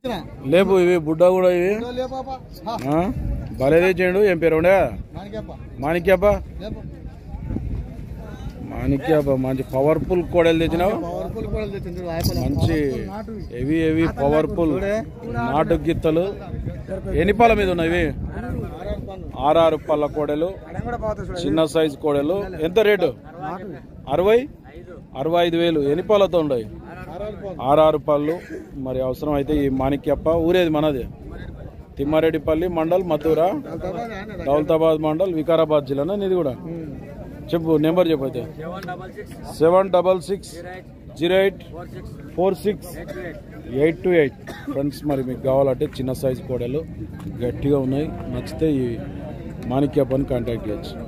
లేపు ఇవి బుడ్డ కూడా ఇవి ఆ? భలే తెచ్చిండు ఏం పేరు ఉండే మాణిక్యప్ప మాణిక్యప్ప మంచి పవర్ఫుల్ కోడలు తెచ్చినావు పవర్ఫుల్ కూడా తెచ్చింది మంచి హెవీ హెవీ పవర్ఫుల్ నాటు గిత్తలు ఎన్ని పాల మీద ఉన్నాయి ఇవి ఆరారు పళ్ళ కోడలు చిన్న సైజ్ కోడలు ఎంత రేటు అరవై అరవై ఐదు వేలు ఎన్ని పాలతో ఉన్నాయి ఆరారు పళ్ళు మరి అవసరం అయితే ఈ మాణిక్యప్ప ఊరేది మనది తిమ్మారెడ్డిపల్లి మండల్ మధురా దౌలతాబాద్ మండల్ వికారాబాద్ జిల్లానా నీది కూడా చెప్పు నెంబర్ చెప్పు అయితే seven double six zero eight four six eight two eight friends మరి మీకు కావాలంటే చిన్న సైజు కోడలు గట్టిగా ఉన్నాయి నచ్చితే ఈ మాణిక్యప్పని కాంటాక్ట్ చేయొచ్చు